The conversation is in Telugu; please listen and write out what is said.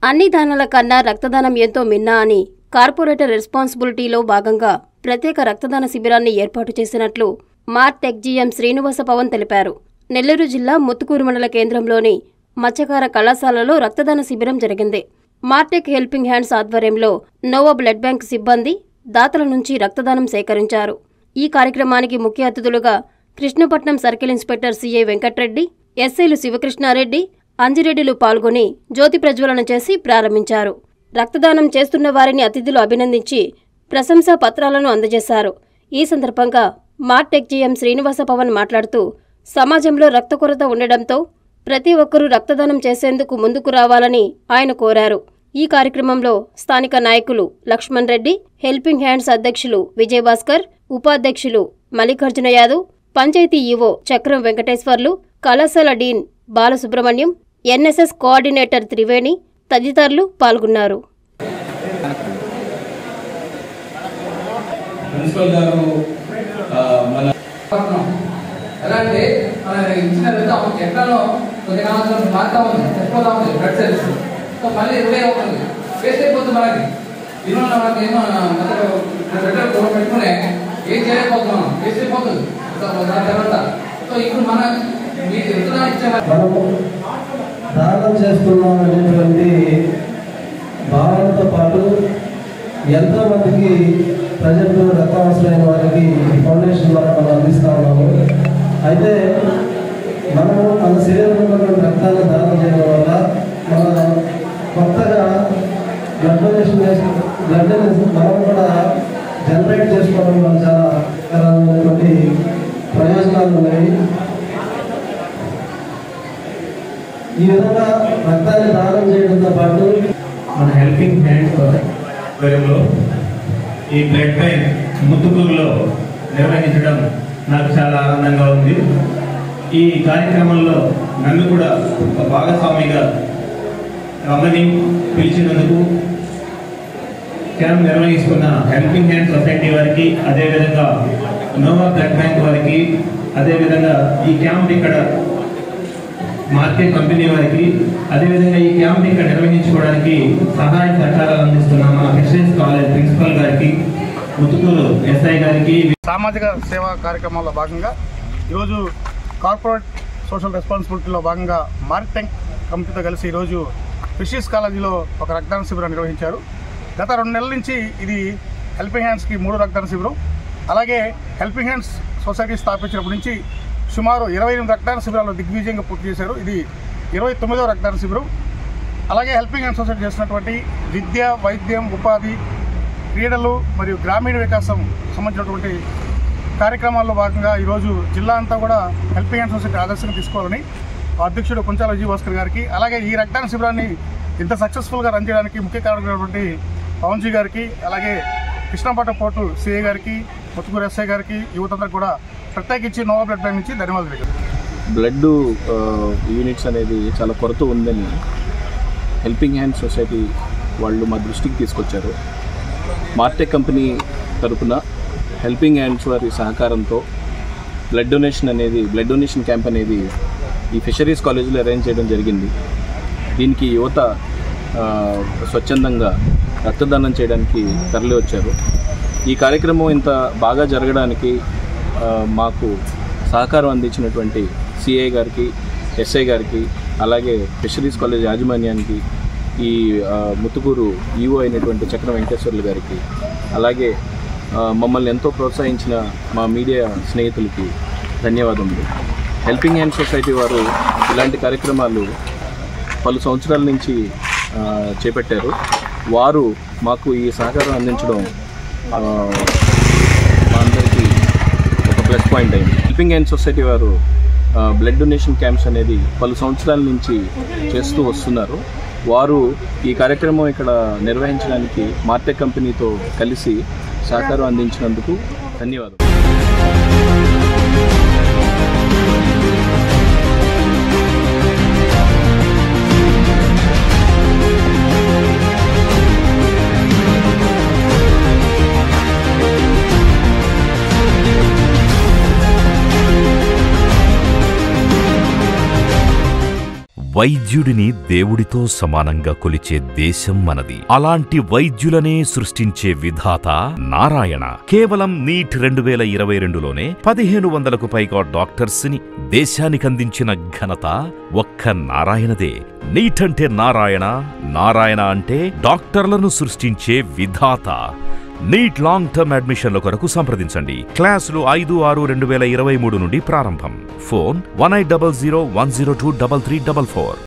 అన్ని దానాల కన్నా రక్తదానం ఎంతో మిన్నా అని కార్పొరేటర్ రెస్పాన్సిబిలిటీలో భాగంగా ప్రత్యేక రక్తదాన శిబిరాన్ని ఏర్పాటు చేసినట్లు మార్టెక్ జీఎం శ్రీనివాస పవన్ తెలిపారు నెల్లూరు జిల్లా ముత్తుకూరు మండల కేంద్రంలోని మత్స్యకార కళాశాలలో రక్తదాన శిబిరం జరిగింది మార్టెక్ హెల్పింగ్ హ్యాండ్స్ ఆధ్వర్యంలో నోవా బ్లడ్ బ్యాంక్ సిబ్బంది దాతల నుంచి రక్తదానం సేకరించారు ఈ కార్యక్రమానికి ముఖ్య అతిథులుగా Krishnapatnam circle inspector CI Venkatreddy ఎస్ఐలు శివకృష్ణారెడ్డి అంజిరెడ్డిలు పాల్గొని జ్యోతి ప్రజ్వలన చేసి ప్రారంభించారు రక్తదానం చేస్తున్న వారిని అతిథులు అభినందించి ప్రశంసా పత్రాలను అందజేశారు ఈ సందర్భంగా మార్టెక్ జీఎం శ్రీనివాస పవన్ మాట్లాడుతూ సమాజంలో రక్త కొరత ఉండడంతో ప్రతి ఒక్కరూ రక్తదానం చేసేందుకు ముందుకు రావాలని ఆయన కోరారు ఈ కార్యక్రమంలో స్థానిక నాయకులు లక్ష్మణ్ రెడ్డి హెల్పింగ్ హ్యాండ్స్ అధ్యక్షులు విజయభాస్కర్ ఉపాధ్యక్షులు మల్లికార్జున యాదవ్ పంచాయతీ ఈవో చక్రం వెంకటేశ్వర్లు కళాశాల dean Balasubrahmanyam NSS coordinator Triveni తదితరులు పాల్గొన్నారు ప్రిన్సిపల్ గారు ఆ, మన పడుతున్నాం. ఎలా అంటే మన ఇచ్చిన రక్తం ఎక్కడో కొద్ది కాలంలో మారుతా ఉంది చచ్చిపోతా ఉంది బ్లడ్ సెల్స్ సో మళ్ళీ రిలే అవుతుంది వేస్ట్ అయిపోతుంది మనకి దీనివల్ల మనకి ఏమో బ్లడ్ పెట్టుకునే ఏం చేయలేకపోతున్నాం వేస్ట్ అయిపోతుంది సో దాని తర్వాత సో ఇప్పుడు మన మీకు రక్తదానం ఇచ్చే మనము దానం చేస్తున్నాం అనేటువంటి భావనతో పాటు ఎంతో మందికి ప్రజలకు రక్తం అవసరమైన వారికి ఈ ఫౌండేషన్ ద్వారా మనం అందిస్తా ఉన్నాము అయితే మనము మన శరీరంలో ఉన్న రక్తాన్ని దానం చేయడం వల్ల మన కొత్తగా బ్లడ్ డొనేషన్ చేసి బ్లడ్ మనం కూడా జనరేట్ చేసుకోవడం వల్ల చాలా రకమైనటువంటి ప్రయోజనాలు ఉన్నాయి ఈ విధంగా రక్తాన్ని దానం చేయడంతో పాటు మన హెల్పింగ్ హ్యాండ్స్ ఆధ్వర్యంలో ఈ బ్లడ్ బ్యాంక్ ముత్తుకూరులో నిర్వహించడం నాకు చాలా ఆనందంగా ఉంది ఈ కార్యక్రమంలో నన్ను కూడా ఒక భాగస్వామిగా రమ్మని పిలిచినందుకు క్యాంప్ నిర్వహిస్తున్న హెల్పింగ్ హ్యాండ్ సొసైటీ వారికి అదేవిధంగా నోవా బ్లడ్ బ్యాంక్ వారికి అదేవిధంగా ఈ క్యాంప్ ఇక్కడ మార్కెట్ కంపెనీ వారికి అదేవిధంగా ఈ క్యాంప్ ఇక్కడ నిర్వహించుకోవడానికి సహాయ సహకారాలు అందిస్తున్న మా ఫిషరీస్ కాలేజ్ ప్రిన్సిపల్ గారికి ముతుకూరు ఎస్ఐ గారికి సామాజిక సేవా కార్యక్రమాల్లో భాగంగా ఈరోజు కార్పొరేట్ సోషల్ రెస్పాన్సిబిలిటీలో భాగంగా మార్కెటింగ్ కమిటీతో కలిసి ఈరోజు ఫిషరీస్ కాలేజీలో ఒక రక్తదాన శిబిరం నిర్వహించారు గత రెండు నెలల నుంచి ఇది హెల్పింగ్ హ్యాండ్స్కి మూడు రక్తదాన శిబిరం అలాగే హెల్పింగ్ హ్యాండ్స్ సొసైటీ స్థాపించినప్పటి నుంచి సుమారు ఇరవై ఎనిమిది రక్తదాన శిబిరాలు దిగ్విజయంగా పూర్తి చేశారు ఇది ఇరవై తొమ్మిదవ రక్తదాన శిబిరం అలాగే హెల్పింగ్ హ్యాండ్ సొసైటీ చేసినటువంటి విద్య వైద్యం ఉపాధి క్రీడలు మరియు గ్రామీణ వికాసం సంబంధించినటువంటి కార్యక్రమాల్లో భాగంగా ఈరోజు జిల్లా అంతా కూడా హెల్పింగ్ హ్యాండ్ సొసైటీ ఆదర్శంగా తీసుకోవాలని అధ్యక్షుడు కుంచాల విజయ్ భాస్కర్ గారికి అలాగే ఈ రక్తదాన శిబిరాన్ని ఇంత సక్సెస్ఫుల్గా రన్ చేయడానికి ముఖ్య కారణమైనటువంటి పవన్జీ గారికి అలాగే కృష్ణపట్నం పోర్టు సిఐ గారికి ముత్తుకూరు ఎస్ఐ గారికి యువతందరూ కూడా ప్రత్యేకించి నోవా బ్లడ్ బ్యాంక్ నుంచి ధన్యవాదాలు తెలియజేస్తున్నాను. బ్లడ్ ఆ, యూనిట్స్ అనేది చాలా కొరత ఉందని హెల్పింగ్ హ్యాండ్ సొసైటీ వాళ్ళు మా దృష్టికి తీసుకొచ్చారు మార్టెక్ కంపెనీ తరపున హెల్పింగ్ హ్యాండ్స్ వారి సహకారంతో బ్లడ్ డొనేషన్ అనేది బ్లడ్ డొనేషన్ క్యాంప్ అనేది ఈ ఫిషరీస్ కాలేజీలో అరేంజ్ చేయడం జరిగింది దీనికి యువత ఆ, స్వచ్ఛందంగా రక్తదానం చేయడానికి తరలి వచ్చారు ఈ కార్యక్రమం ఇంత బాగా జరగడానికి ఆ, మాకు సహకారం అందించినటువంటి సిఐ గారికి ఎస్ఐ గారికి అలాగే ఫిషరీస్ కాలేజ్ యాజమాన్యానికి ఈ ఆ, ముత్తుకూరు ఈఓ అయినటువంటి చక్ర వెంకటేశ్వర్లు గారికి అలాగే ఆ, మమ్మల్ని ఎంతో ప్రోత్సహించిన మా మీడియా స్నేహితులకి ధన్యవాదములు హెల్పింగ్ హ్యాండ్ సొసైటీ వారు ఇలాంటి కార్యక్రమాలు పలు సంవత్సరాల నుంచి ఆ, చేపట్టారు వారు మాకు ఈ సహకారం అందించడం ఆ, మా అందరికీ ఒక ప్లస్ పాయింట్ అయింది హెల్పింగ్ హ్యాండ్ సొసైటీ వారు ఆ, బ్లడ్ డొనేషన్ క్యాంప్స్ అనేది పలు సంవత్సరాల నుంచి చేస్తూ వస్తున్నారు వారు ఈ కార్యక్రమం ఇక్కడ నిర్వహించడానికి మార్టెక్ కంపెనీతో కలిసి సహకారం అందించినందుకు ధన్యవాదాలు వైద్యుడిని దేవుడితో సమానంగా కొలిచే దేశం మనది అలాంటి వైద్యులనే సృష్టించే విధాత నారాయణ కేవలం నీట్ రెండు వేల ఇరవై రెండులోనే పదిహేను వందలకు పైగా డాక్టర్స్ ని దేశానికందించిన ఘనత ఒక్క నారాయణదే నీట్ అంటే నారాయణ నారాయణ అంటే డాక్టర్లను సృష్టించే విధాత నీట్ లాంగ్ టర్మ్ అడ్మిషన్ల కొరకు సంప్రదించండి క్లాసులు ఐదు ఆరు రెండు వేల ఇరవై మూడు నుండి ప్రారంభం phone one eight double zero one zero two double three double four